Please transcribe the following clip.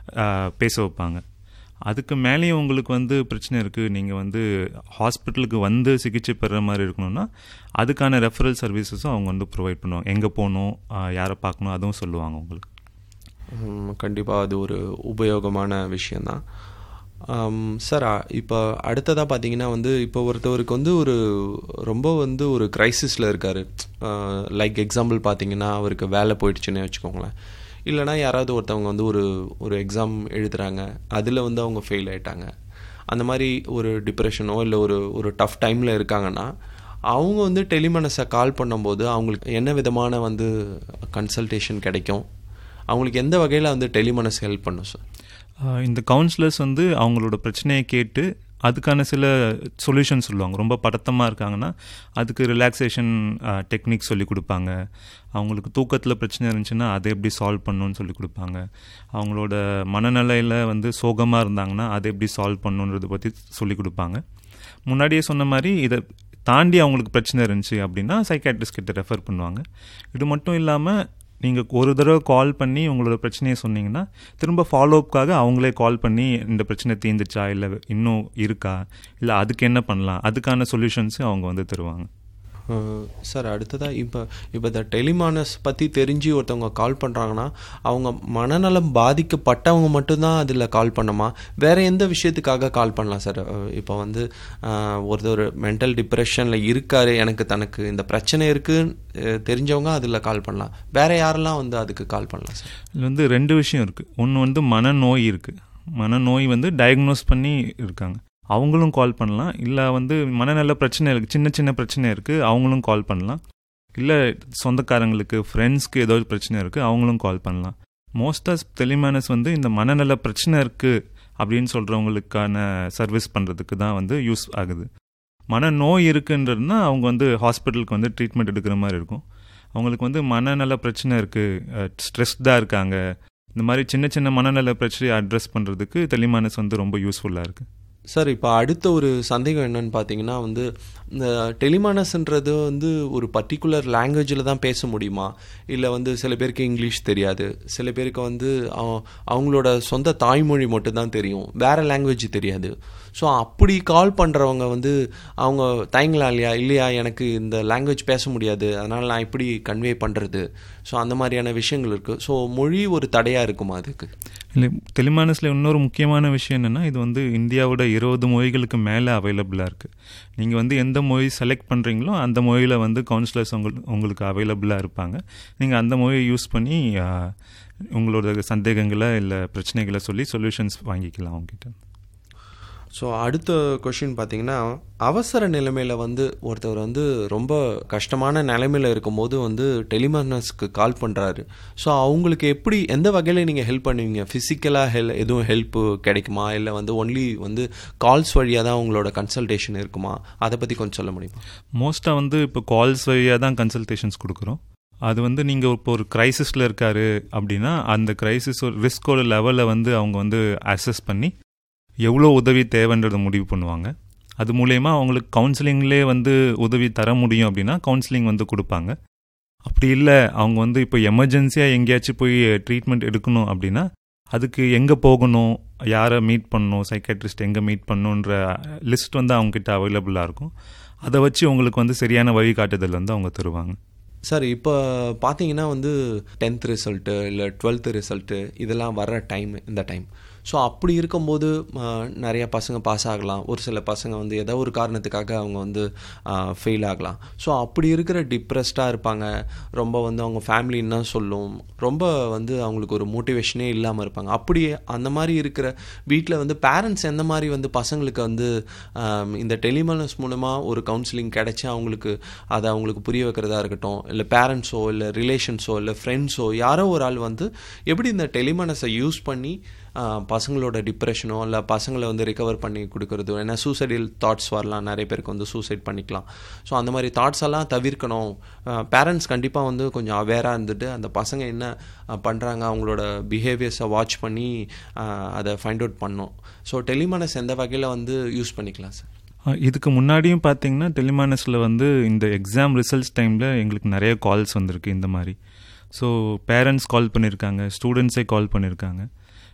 பேச வைப்பாங்க அதுக்கு மேலேயும் உங்களுக்கு வந்து பிரச்சனை இருக்குது நீங்கள் வந்து ஹாஸ்பிட்டலுக்கு வந்து சிகிச்சை பெறுற மாதிரி இருக்கணும்னா அதுக்கான ரெஃபரல் சர்வீசஸும் அவங்க வந்து ப்ரொவைட் பண்ணுவாங்க எங்கே போகணும் யாரை பார்க்கணும் அதுவும் சொல்லுவாங்க உங்களுக்கு கண்டிப்பாக அது ஒரு உபயோகமான விஷயந்தான் சார் இப்போ அடுத்ததாக பார்த்தீங்கன்னா வந்து இப்போ ஒருத்தவருக்கு வந்து ஒரு ரொம்ப வந்து ஒரு க்ரைசிஸில் இருக்கார் லைக் எக்ஸாம்பிள் பார்த்தீங்கன்னா அவருக்கு வேலை போயிடுச்சுன்னே வச்சுக்கோங்களேன் இல்லைனா யாராவது ஒருத்தவங்க வந்து ஒரு ஒரு எக்ஸாம் எழுதுகிறாங்க அதில் வந்து அவங்க ஃபெயில் ஆகிட்டாங்க அந்த மாதிரி ஒரு டிப்ரெஷனோ இல்லை ஒரு ஒரு டஃப் டைமில் இருக்காங்கன்னா அவங்க வந்து டெலிமனஸை கால் பண்ணும்போது அவங்களுக்கு என்ன விதமான வந்து கன்சல்டேஷன் கிடைக்கும் அவங்களுக்கு எந்த வகையில் வந்து டெலிமனஸ் ஹெல்ப் பண்ணும் சார் இந்த கவுன்சிலர்ஸ் வந்து அவங்களோட பிரச்சனையை கேட்டு அதுக்கான சில சொல்யூஷன் சொல்லுவாங்க ரொம்ப படத்தமாக இருக்காங்கன்னா அதுக்கு ரிலாக்ஸேஷன் டெக்னிக் சொல்லி கொடுப்பாங்க அவங்களுக்கு தூக்கத்தில் பிரச்சனை இருந்துச்சுன்னா அதை எப்படி சால்வ் பண்ணணும்னு சொல்லி கொடுப்பாங்க அவங்களோட மனநிலையில் வந்து சோகமாக இருந்தாங்கன்னா அதை எப்படி சால்வ் பண்ணணுன்றதை பற்றி சொல்லி கொடுப்பாங்க முன்னாடியே சொன்ன மாதிரி இதை தாண்டி அவங்களுக்கு பிரச்சனை இருந்துச்சு அப்படின்னா சைக்காட்ரிஸ்ட் கிட்ட ரெஃபர் பண்ணுவாங்க இது மட்டும் இல்லாமல் நீங்கள் ஒரு தடவை கால் பண்ணி உங்களோட பிரச்சனையை சொன்னீங்கன்னா திரும்ப ஃபாலோஅப்காக அவங்களே கால் பண்ணி இந்த பிரச்சனை தீர்ந்துச்சா இல்லை இன்னும் இருக்கா இல்லை அதுக்கு என்ன பண்ணலாம் அதுக்கான சொல்யூஷன்ஸும் அவங்க வந்து தருவாங்க சார் அடுத்ததாக இப்போ இப்போ இந்த டெலிமானஸ் பற்றி தெரிஞ்சு ஒருத்தவங்க கால் பண்ணுறாங்கன்னா அவங்க மனநலம் பாதிக்கப்பட்டவங்க மட்டும்தான் அதில் கால் பண்ணுமா வேறு எந்த விஷயத்துக்காக கால் பண்ணலாம் சார் இப்போ வந்து ஒருத்தர் மென்டல் டிப்ரெஷனில் இருக்கார் எனக்கு தனக்கு இந்த பிரச்சனை இருக்குது தெரிஞ்சவங்க அதில் கால் பண்ணலாம் வேறு யாரெல்லாம் வந்து அதுக்கு கால் பண்ணலாம் சார் இதில் வந்து ரெண்டு விஷயம் இருக்குது ஒன்று வந்து மனநோய் இருக்குது மனநோய் வந்து டயக்னோஸ் பண்ணி இருக்காங்க அவங்களும் கால் பண்ணலாம் இல்லை வந்து மனநல பிரச்சனை இருக்குது சின்ன சின்ன பிரச்சனை இருக்குது அவங்களும் கால் பண்ணலாம் இல்லை சொந்தக்காரங்களுக்கு ஃப்ரெண்ட்ஸ்க்கு ஏதோ பிரச்சனை இருக்குது அவங்களும் கால் பண்ணலாம் மோஸ்ட் ஆஃப் டெலிமேனஸ் வந்து இந்த மனநல பிரச்சனை இருக்குது அப்படின்னு சொல்கிறவங்களுக்கான சர்வீஸ் பண்ணுறதுக்கு தான் வந்து யூஸ் ஆகுது மனநோய் இருக்குன்றதுனா அவங்க வந்து ஹாஸ்பிட்டலுக்கு வந்து ட்ரீட்மெண்ட் எடுக்கிற மாதிரி இருக்கும் அவங்களுக்கு வந்து மனநல பிரச்சனை இருக்குது ஸ்ட்ரெஸ்டாக இருக்காங்க இந்த மாதிரி சின்ன சின்ன மனநல பிரச்சனையை அட்ரஸ் பண்ணுறதுக்கு டெலிமானஸ் வந்து ரொம்ப யூஸ்ஃபுல்லாக இருக்குது சார் இப்போ அடுத்த ஒரு சந்தேகம் என்னன்னு பார்த்தீங்கன்னா வந்து இந்த டெலிமானஸ்ன்றது வந்து ஒரு பர்டிகுலர் லாங்குவேஜில் தான் பேச முடியுமா இல்லை வந்து சில பேருக்கு இங்கிலீஷ் தெரியாது சில பேருக்கு வந்து அவங்களோட சொந்த தாய்மொழி மட்டும்தான் தெரியும் வேறு லாங்குவேஜ் தெரியாது ஸோ அப்படி கால் பண்ணுறவங்க வந்து அவங்க தயங்கலாம் இல்லையா இல்லையா எனக்கு இந்த லாங்குவேஜ் பேச முடியாது அதனால் நான் எப்படி கன்வே பண்ணுறது ஸோ அந்த மாதிரியான விஷயங்கள் இருக்குது ஸோ மொழி ஒரு தடையாக இருக்குமா அதுக்கு இல்லை டெலிமானஸில் இன்னொரு முக்கியமான விஷயம் என்னென்னா இது வந்து இந்தியாவோட இருபது மொழிகளுக்கு மேலே அவைலபிளாக இருக்குது நீங்கள் வந்து எந்த மொழி செலக்ட் பண்ணுறீங்களோ அந்த மொழியில் வந்து கவுன்சிலர்ஸ் உங்கள் உங்களுக்கு அவைலபிளாக இருப்பாங்க நீங்கள் அந்த மொழியை யூஸ் பண்ணி உங்களோட சந்தேகங்களை இல்லை பிரச்சனைகளை சொல்லி சொல்யூஷன்ஸ் வாங்கிக்கலாம் அவங்ககிட்ட ஸோ அடுத்த கொஷின் பார்த்தீங்கன்னா அவசர நிலைமையில் வந்து ஒருத்தவர் வந்து ரொம்ப கஷ்டமான நிலைமையில் இருக்கும்போது வந்து டெலிமானஸ்க்கு கால் பண்ணுறாரு ஸோ அவங்களுக்கு எப்படி எந்த வகையில் நீங்கள் ஹெல்ப் பண்ணுவீங்க ஃபிசிக்கலாக ஹெல் எதுவும் ஹெல்ப்பு கிடைக்குமா இல்லை வந்து ஒன்லி வந்து கால்ஸ் வழியாக தான் உங்களோட கன்சல்டேஷன் இருக்குமா அதை பற்றி கொஞ்சம் சொல்ல முடியுமா மோஸ்ட்டாக வந்து இப்போ கால்ஸ் வழியாக தான் கன்சல்டேஷன்ஸ் கொடுக்குறோம் அது வந்து நீங்கள் இப்போ ஒரு க்ரைசிஸில் இருக்காரு அப்படின்னா அந்த க்ரைசிஸ் ஒரு ரிஸ்கோட லெவலை வந்து அவங்க வந்து அசஸ் பண்ணி எவ்வளோ உதவி தேவைன்றதை முடிவு பண்ணுவாங்க அது மூலயமா அவங்களுக்கு கவுன்சிலிங்லேயே வந்து உதவி தர முடியும் அப்படின்னா கவுன்சிலிங் வந்து கொடுப்பாங்க அப்படி இல்லை அவங்க வந்து இப்போ எமர்ஜென்சியாக எங்கேயாச்சும் போய் ட்ரீட்மெண்ட் எடுக்கணும் அப்படின்னா அதுக்கு எங்கே போகணும் யாரை மீட் பண்ணணும் சைக்காட்ரிஸ்ட் எங்கே மீட் பண்ணணுன்ற லிஸ்ட் வந்து அவங்கக்கிட்ட அவைலபிளாக இருக்கும் அதை வச்சு உங்களுக்கு வந்து சரியான வழிகாட்டுதல் வந்து அவங்க தருவாங்க சார் இப்போ பார்த்தீங்கன்னா வந்து டென்த் ரிசல்ட்டு இல்லை டுவெல்த்து ரிசல்ட்டு இதெல்லாம் வர்ற டைம் இந்த டைம் ஸோ அப்படி இருக்கும்போது நிறைய பசங்க பாஸ் ஆகலாம் ஒரு சில பசங்க வந்து ஏதோ ஒரு காரணத்துக்காக அவங்க வந்து ஃபெயில் ஆகலாம் ஸோ அப்படி இருக்கிற டிப்ரெஸ்டாக இருப்பாங்க ரொம்ப வந்து அவங்க ஃபேமிலி என்ன சொல்லும் ரொம்ப வந்து அவங்களுக்கு ஒரு மோட்டிவேஷனே இல்லாமல் இருப்பாங்க அப்படி அந்த மாதிரி இருக்கிற வீட்டில் வந்து பேரண்ட்ஸ் எந்த மாதிரி வந்து பசங்களுக்கு வந்து இந்த டெலிமனஸ் மூலமாக ஒரு கவுன்சிலிங் கிடச்சி அவங்களுக்கு அதை அவங்களுக்கு புரிய வைக்கிறதா இருக்கட்டும் இல்லை பேரண்ட்ஸோ இல்லை ரிலேஷன்ஸோ இல்லை ஃப்ரெண்ட்ஸோ யாரோ ஒரு ஆள் வந்து எப்படி இந்த டெலிமனஸை யூஸ் பண்ணி பசங்களோட டிப்ரெஷனோ இல்லை பசங்களை வந்து ரிகவர் பண்ணி கொடுக்குறது ஏன்னா சூசைடல் தாட்ஸ் வரலாம் நிறைய பேருக்கு வந்து சூசைட் பண்ணிக்கலாம் ஸோ அந்த மாதிரி தாட்ஸ் எல்லாம் தவிர்க்கணும் பேரண்ட்ஸ் கண்டிப்பாக வந்து கொஞ்சம் அவேராக இருந்துட்டு அந்த பசங்க என்ன பண்ணுறாங்க அவங்களோட பிஹேவியர்ஸை வாட்ச் பண்ணி அதை ஃபைண்ட் அவுட் பண்ணணும் ஸோ டெலிமனஸ் எந்த வகையில் வந்து யூஸ் பண்ணிக்கலாம் சார் இதுக்கு முன்னாடியும் பார்த்தீங்கன்னா டெலிமானஸில் வந்து இந்த எக்ஸாம் ரிசல்ட்ஸ் டைமில் எங்களுக்கு நிறைய கால்ஸ் வந்திருக்கு இந்த மாதிரி ஸோ பேரண்ட்ஸ் கால் பண்ணியிருக்காங்க ஸ்டூடெண்ட்ஸே கால் பண்ணியிருக்காங்க